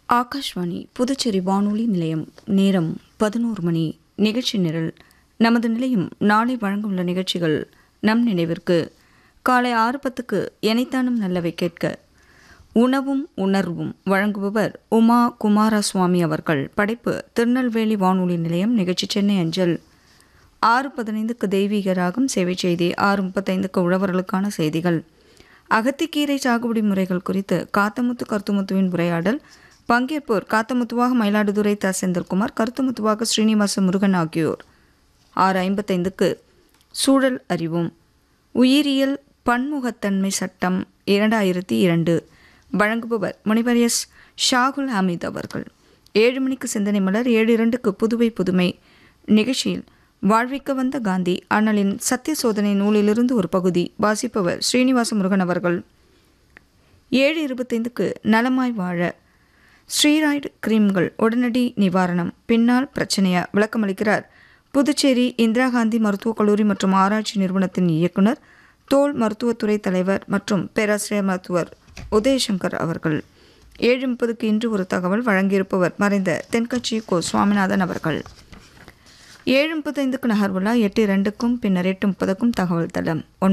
ஆகாஷ்வாணி புதுச்சேரி வானொலி நிலையம் நேரம் பதினோரு மணி நிகழ்ச்சி நிரல் நமது நிலையம் நாளை வழங்கவுள்ள நிகழ்ச்சிகள் நம் நினைவிற்கு காலை ஆறு பத்துக்கு எனைத்தானும் நல்லவை கேட்க உணவும் உணர்வும் வழங்குபவர் உமா குமாரசுவாமி அவர்கள் படைப்பு திருநெல்வேலி வானொலி நிலையம் நிகழ்ச்சி சென்னை அஞ்சல் ஆறு பதினைந்துக்கு தெய்வீக ராகம் சேவை செய்தி ஆறு முப்பத்தைந்துக்கு உழவர்களுக்கான செய்திகள் அகத்திக்கீரை சாகுபடி முறைகள் குறித்து காத்தமுத்து கருத்துமுத்துவின் உரையாடல் பங்கேற்போர் காத்தமுத்துவாக மயிலாடுதுறை த செந்தில்குமார் கருத்துமுத்துவாக ஸ்ரீனிவாச முருகன் ஆகியோர் ஆறு ஐம்பத்தைந்துக்கு சூழல் அறிவோம் உயிரியல் பன்முகத்தன்மை சட்டம் இரண்டாயிரத்தி இரண்டு வழங்குபவர் முனைவர் எஸ் ஷாகுல் ஹமீத் அவர்கள் ஏழு மணிக்கு சிந்தனை மலர் ஏழு இரண்டுக்கு புதுவை புதுமை நிகழ்ச்சியில் வாழ்விக்க வந்த காந்தி அண்ணலின் சத்திய சோதனை நூலிலிருந்து ஒரு பகுதி வாசிப்பவர் ஸ்ரீனிவாச முருகன் அவர்கள் ஏழு இருபத்தைந்துக்கு நலமாய் வாழ ஸ்ரீராய்டு கிரீம்கள் உடனடி நிவாரணம் பின்னால் பிரச்சனையா விளக்கமளிக்கிறார் புதுச்சேரி இந்திரா காந்தி மருத்துவக் கல்லூரி மற்றும் ஆராய்ச்சி நிறுவனத்தின் இயக்குனர் தோல் மருத்துவத்துறை தலைவர் மற்றும் பேராசிரியர் மருத்துவர் உதயசங்கர் அவர்கள் ஏழு முப்பதுக்கு இன்று ஒரு தகவல் வழங்கியிருப்பவர் மறைந்த தென்கட்சி கோ சுவாமிநாதன் அவர்கள் ஏழு முப்பத்தைந்துக்கு நகர்வுலா எட்டு இரண்டுக்கும் பின்னர் எட்டு முப்பதுக்கும் தகவல் தளம்